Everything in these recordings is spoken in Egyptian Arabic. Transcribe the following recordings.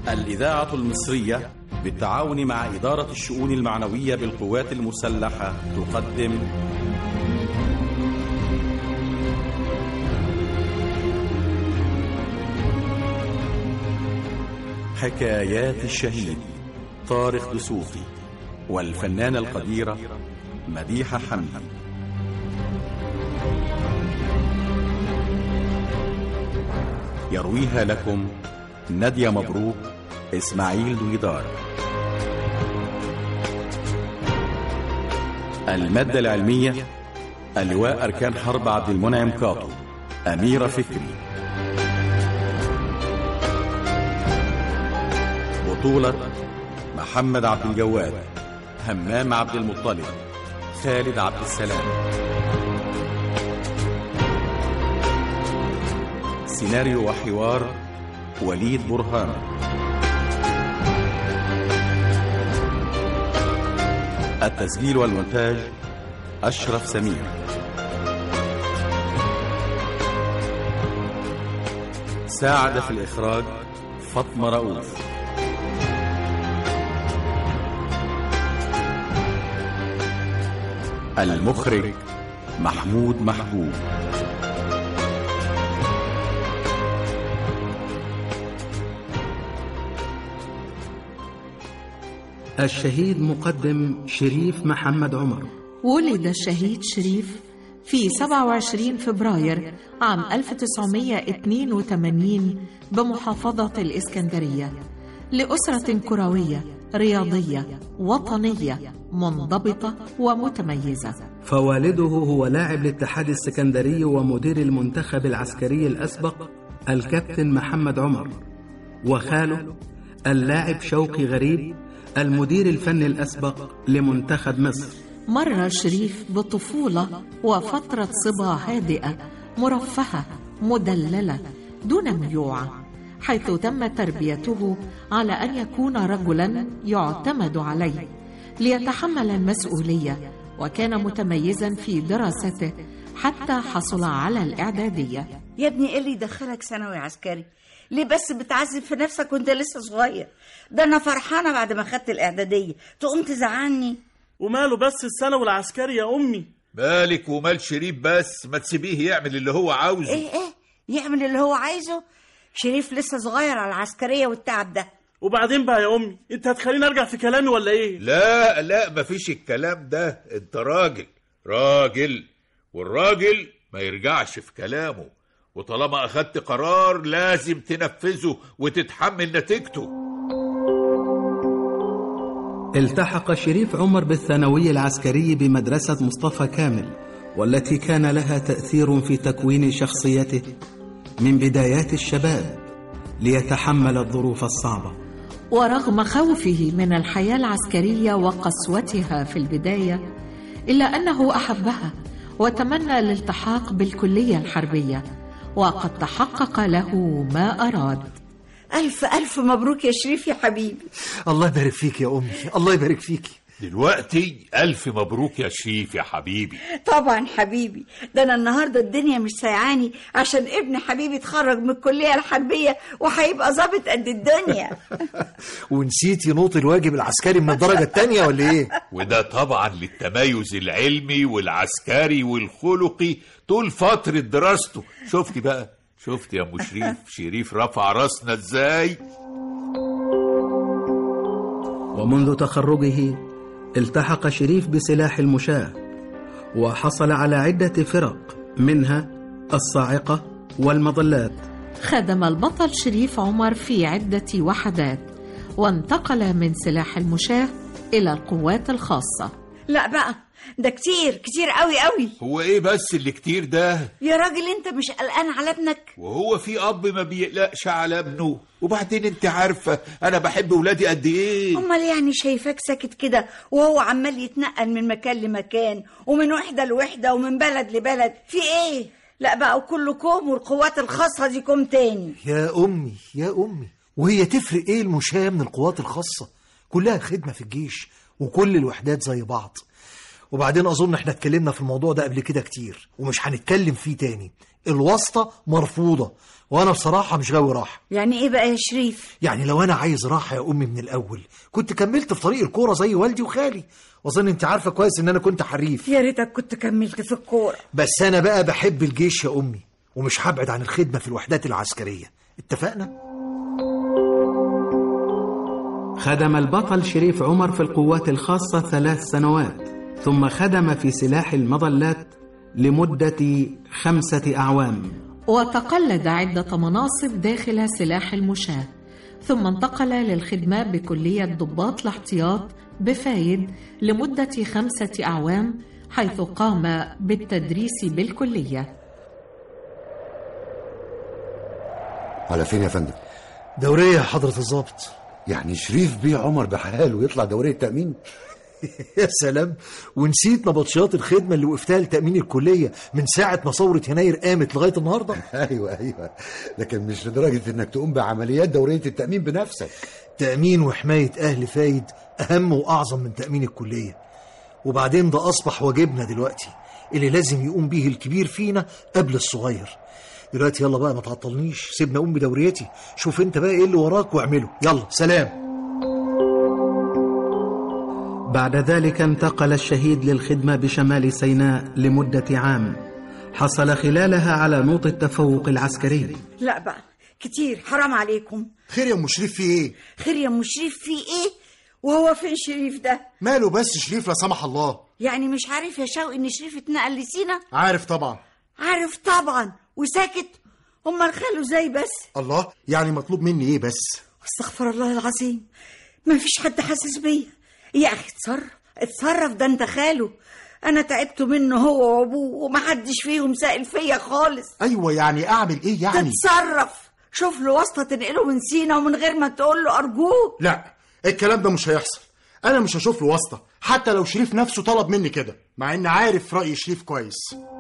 الإذاعة المصرية بالتعاون مع إدارة الشؤون المعنوية بالقوات المسلحة تقدم حكايات الشهيد طارق دسوقي والفنانة القديرة مديحة حمدي يرويها لكم نادية مبروك إسماعيل دويدار المادة العلمية اللواء أركان حرب عبد المنعم كاطو أميرة فكري بطولة محمد عبد الجواد همام عبد المطلب خالد عبد السلام سيناريو وحوار وليد برهان التسجيل والمونتاج أشرف سمير ساعد في الإخراج فاطمة رؤوف المخرج محمود محبوب الشهيد مقدم شريف محمد عمر ولد الشهيد شريف في 27 فبراير عام 1982 بمحافظة الإسكندرية لأسرة كروية رياضية وطنية منضبطة ومتميزة فوالده هو لاعب الاتحاد السكندري ومدير المنتخب العسكري الأسبق الكابتن محمد عمر وخاله اللاعب شوقي غريب المدير الفني الأسبق لمنتخب مصر مر شريف بطفولة وفترة صبا هادئة مرفهة مدللة دون ميوعة حيث تم تربيته على أن يكون رجلا يعتمد عليه ليتحمل المسؤولية وكان متميزا في دراسته حتى حصل على الإعدادية يا ابني ايه اللي يدخلك ثانوي عسكري ليه بس بتعذب في نفسك وانت لسه صغير ده انا فرحانه بعد ما خدت الاعداديه تقوم تزعلني وماله بس الثانوي العسكري يا امي مالك ومال شريف بس ما تسيبيه يعمل اللي هو عاوزه ايه ايه يعمل اللي هو عايزه شريف لسه صغير على العسكريه والتعب ده وبعدين بقى يا امي انت هتخليني ارجع في كلامي ولا ايه لا لا مفيش الكلام ده انت راجل راجل والراجل ما يرجعش في كلامه وطالما اخدت قرار لازم تنفذه وتتحمل نتيجته التحق شريف عمر بالثانوي العسكري بمدرسة مصطفى كامل والتي كان لها تأثير في تكوين شخصيته من بدايات الشباب ليتحمل الظروف الصعبة ورغم خوفه من الحياة العسكرية وقسوتها في البداية إلا أنه أحبها وتمنى الالتحاق بالكلية الحربية وقد تحقق له ما أراد الف الف مبروك يا شريف يا حبيبي الله يبارك فيك يا أمي الله يبارك فيك دلوقتي ألف مبروك يا شريف يا حبيبي طبعا حبيبي ده انا النهارده الدنيا مش سايعاني عشان ابن حبيبي اتخرج من الكليه الحربيه وهيبقى ظابط قد الدنيا ونسيتي نوط الواجب العسكري من الدرجة التانية ولا إيه؟ وده طبعا للتميز العلمي والعسكري والخلقي طول فترة دراسته شفتي بقى شفت يا ام شريف شريف رفع راسنا ازاي ومنذ تخرجه التحق شريف بسلاح المشاة وحصل على عدة فرق منها الصاعقة والمظلات خدم البطل شريف عمر في عدة وحدات وانتقل من سلاح المشاة إلى القوات الخاصة لا بقى ده كتير كتير قوي قوي هو ايه بس اللي كتير ده يا راجل انت مش قلقان على ابنك وهو في اب ما بيقلقش على ابنه وبعدين انت عارفه انا بحب ولادي قد ايه امال يعني شايفاك ساكت كده وهو عمال يتنقل من مكان لمكان ومن وحده لوحده ومن بلد لبلد في ايه لا بقى وكله كوم والقوات الخاصه دي كوم تاني يا أمي يا أمي وهي تفرق إيه المشاة من القوات الخاصة؟ كلها خدمة في الجيش وكل الوحدات زي بعض وبعدين اظن احنا اتكلمنا في الموضوع ده قبل كده كتير ومش هنتكلم فيه تاني الواسطة مرفوضة وانا بصراحة مش غاوي راحة يعني ايه بقى يا شريف يعني لو انا عايز راحة يا امي من الاول كنت كملت في طريق الكورة زي والدي وخالي واظن انت عارفة كويس ان انا كنت حريف يا ريتك كنت كملت في الكورة بس انا بقى بحب الجيش يا امي ومش هبعد عن الخدمة في الوحدات العسكرية اتفقنا؟ خدم البطل شريف عمر في القوات الخاصة ثلاث سنوات ثم خدم في سلاح المظلات لمدة خمسة أعوام وتقلد عدة مناصب داخل سلاح المشاة ثم انتقل للخدمة بكلية ضباط الاحتياط بفايد لمدة خمسة أعوام حيث قام بالتدريس بالكلية على فين يا فندم دورية يا حضرة الضابط يعني شريف بيه عمر بحاله يطلع دورية تأمين يا سلام ونسيت نبطشيات الخدمة اللي وقفتها لتأمين الكلية من ساعة ما ثورة يناير قامت لغاية النهاردة ايوه ايوه لكن مش لدرجة انك تقوم بعمليات دورية التأمين بنفسك تأمين وحماية أهل فايد أهم وأعظم من تأمين الكلية وبعدين ده أصبح واجبنا دلوقتي اللي لازم يقوم بيه الكبير فينا قبل الصغير دلوقتي يلا بقى ما تعطلنيش سيبنا أقوم بدوريتي شوف انت بقى ايه اللي وراك واعمله يلا سلام بعد ذلك انتقل الشهيد للخدمة بشمال سيناء لمدة عام حصل خلالها على نوط التفوق العسكري لا بقى كتير حرام عليكم خير يا ام شريف في ايه خير يا ام شريف في ايه وهو فين شريف ده ماله بس شريف لا سمح الله يعني مش عارف يا شوقي ان شريف اتنقل لسينا عارف طبعا عارف طبعا وساكت امال خاله زي بس الله يعني مطلوب مني ايه بس استغفر الله العظيم ما فيش حد حاسس بيا يا اخي اتصرف اتصرف ده انت خاله انا تعبت منه هو وابوه ومحدش فيهم سائل فيا خالص ايوه يعني اعمل ايه يعني تتصرف شوف له واسطه تنقله من سينا ومن غير ما تقول له ارجوك لا الكلام ده مش هيحصل انا مش هشوف له واسطه حتى لو شريف نفسه طلب مني كده مع ان عارف راي شريف كويس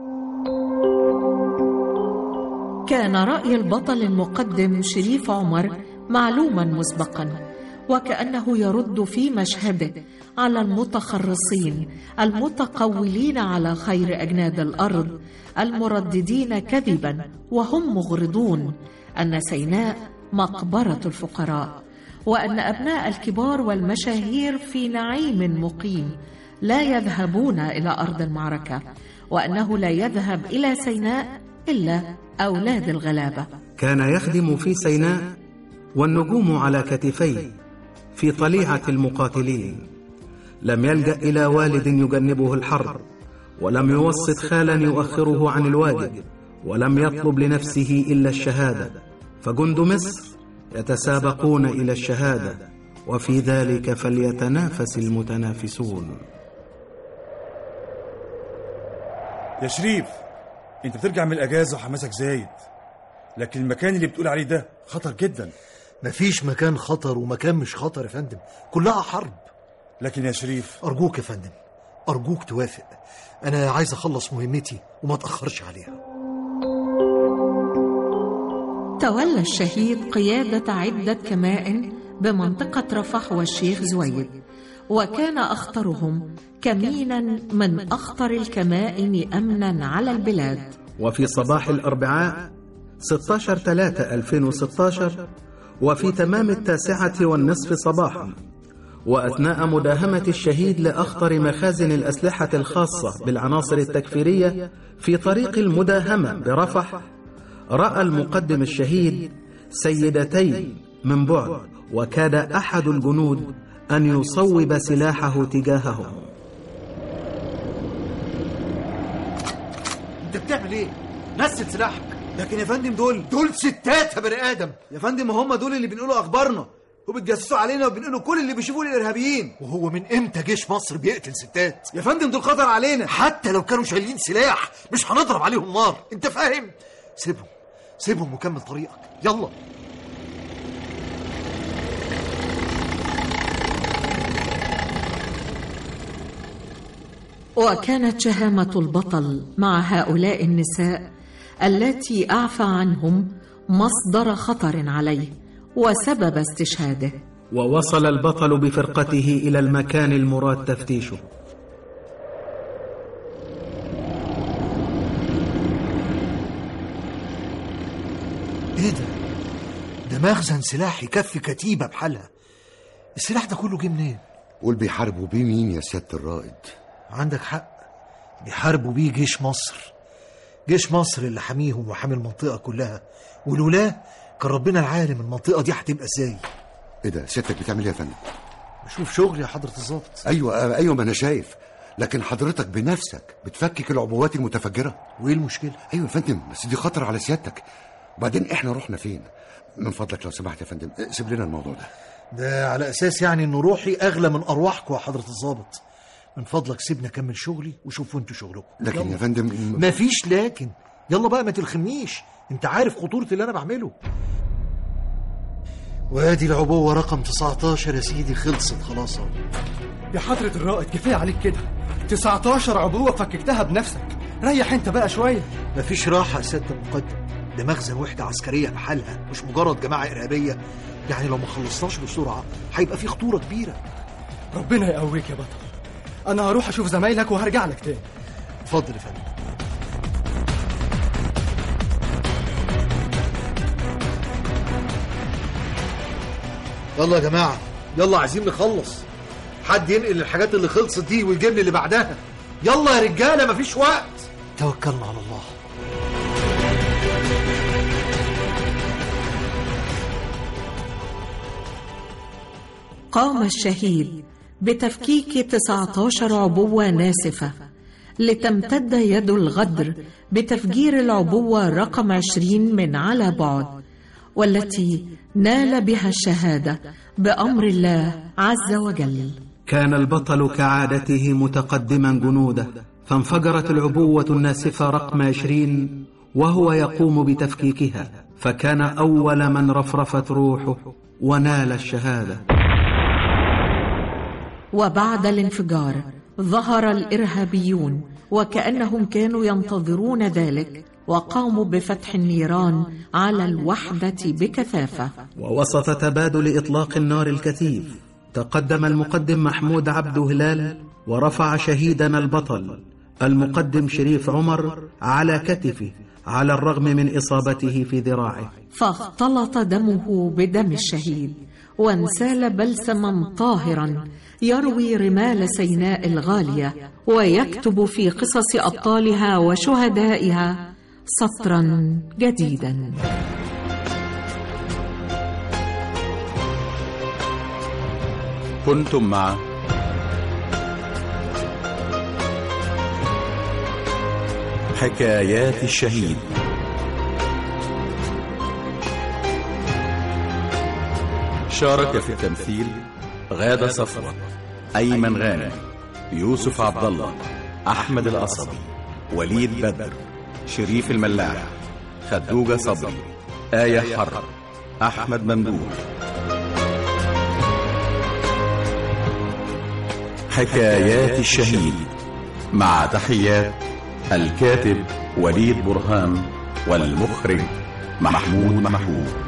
كان رأي البطل المقدم شريف عمر معلوما مسبقا وكأنه يرد في مشهده على المتخرصين المتقولين على خير أجناد الأرض المرددين كذبا وهم مغرضون أن سيناء مقبرة الفقراء وأن أبناء الكبار والمشاهير في نعيم مقيم لا يذهبون إلى أرض المعركة وأنه لا يذهب إلى سيناء إلا أولاد الغلابة كان يخدم في سيناء والنجوم على كتفيه في طليعة المقاتلين لم يلجأ إلى والد يجنبه الحرب ولم يوسط خالا يؤخره عن الواجب ولم يطلب لنفسه إلا الشهادة فجند مصر يتسابقون إلى الشهادة وفي ذلك فليتنافس المتنافسون يا شريف انت بترجع من الاجازه وحماسك زايد لكن المكان اللي بتقول عليه ده خطر جدا مفيش مكان خطر ومكان مش خطر يا فندم كلها حرب لكن يا شريف أرجوك يا فندم أرجوك توافق أنا عايز أخلص مهمتي وما أتأخرش عليها تولى الشهيد قيادة عدة كمائن بمنطقة رفح والشيخ زويد وكان أخطرهم كمينا من أخطر الكمائن أمنا على البلاد وفي صباح الأربعاء 16 3 2016 وفي تمام التاسعة والنصف صباحا وأثناء مداهمة الشهيد لأخطر مخازن الأسلحة الخاصة بالعناصر التكفيرية في طريق المداهمة برفح رأى المقدم الشهيد سيدتين من بعد وكاد أحد الجنود أن يصوب سلاحه تجاههم أنت بتعمل إيه؟ نسل سلاحك لكن يا فندم دول دول ستات يا بني آدم يا فندم هم دول اللي بنقولوا أخبارنا وبتجسسوا علينا وبنقولوا كل اللي بيشوفوه الإرهابيين وهو من إمتى جيش مصر بيقتل ستات؟ يا فندم دول خطر علينا حتى لو كانوا شايلين سلاح مش هنضرب عليهم نار أنت فاهم؟ سيبهم سيبهم وكمل طريقك يلا وكانت شهامة البطل مع هؤلاء النساء التي أعفى عنهم مصدر خطر عليه وسبب استشهاده ووصل البطل بفرقته إلى المكان المراد تفتيشه ايه ده ده مخزن سلاح يكفي كتيبة بحالها السلاح ده كله جه منين قول بيحاربوا بيه مين يا سيادة الرائد عندك حق بيحاربوا بيه جيش مصر جيش مصر اللي حاميهم وحامي المنطقة كلها ولولاه كان ربنا العالم المنطقة دي هتبقى ازاي ايه ده سيادتك بتعمل ايه يا فندم بشوف شغلي يا حضرة الظابط ايوه آه، ايوه ما انا شايف لكن حضرتك بنفسك بتفكك العبوات المتفجره وايه المشكله ايوه يا فندم بس دي خطر على سيادتك وبعدين احنا رحنا فين من فضلك لو سمحت يا فندم آه، سيب لنا الموضوع ده ده على اساس يعني ان روحي اغلى من ارواحكم يا حضرة الظابط من فضلك سيبني اكمل شغلي وشوفوا انتوا شغلكم لكن يلا. يا فندم مفيش لكن يلا بقى ما تلخمنيش انت عارف خطورة اللي انا بعمله وادي العبوة رقم 19 يا سيدي خلصت خلاص اهو يا حضرة الرائد كفاية عليك كده 19 عبوة فككتها بنفسك ريح انت بقى شوية مفيش راحة يا سيادة المقدم ده مخزن وحدة عسكرية بحالها مش مجرد جماعة إرهابية يعني لو ما خلصناش بسرعة هيبقى في خطورة كبيرة ربنا يقويك يا بطل انا هروح اشوف زمايلك وهرجع لك تاني اتفضل يا فندم يلا يا جماعة يلا عايزين نخلص حد ينقل الحاجات اللي خلصت دي ويجيب لي اللي بعدها يلا يا رجالة مفيش وقت توكلنا على الله قام الشهيد بتفكيك 19 عبوة ناسفة لتمتد يد الغدر بتفجير العبوة رقم 20 من على بعد والتي نال بها الشهادة بأمر الله عز وجل كان البطل كعادته متقدما جنوده فانفجرت العبوة الناسفة رقم عشرين وهو يقوم بتفكيكها فكان أول من رفرفت روحه ونال الشهادة وبعد الانفجار ظهر الإرهابيون وكأنهم كانوا ينتظرون ذلك وقاموا بفتح النيران على الوحدة بكثافة ووسط تبادل إطلاق النار الكثيف تقدم المقدم محمود عبد هلال ورفع شهيدنا البطل المقدم شريف عمر على كتفه على الرغم من إصابته في ذراعه فاختلط دمه بدم الشهيد وانسال بلسما طاهرا يروي رمال سيناء الغالية ويكتب في قصص أبطالها وشهدائها سطرا جديدا كنتم مع حكايات الشهيد شارك في التمثيل غادة صفوة أيمن غانم يوسف عبد الله أحمد القصبي وليد بدر شريف الملاح خدوجة صبري آية حرب أحمد ممدوح حكايات الشهيد مع تحيات الكاتب وليد برهان والمخرج محمود محمود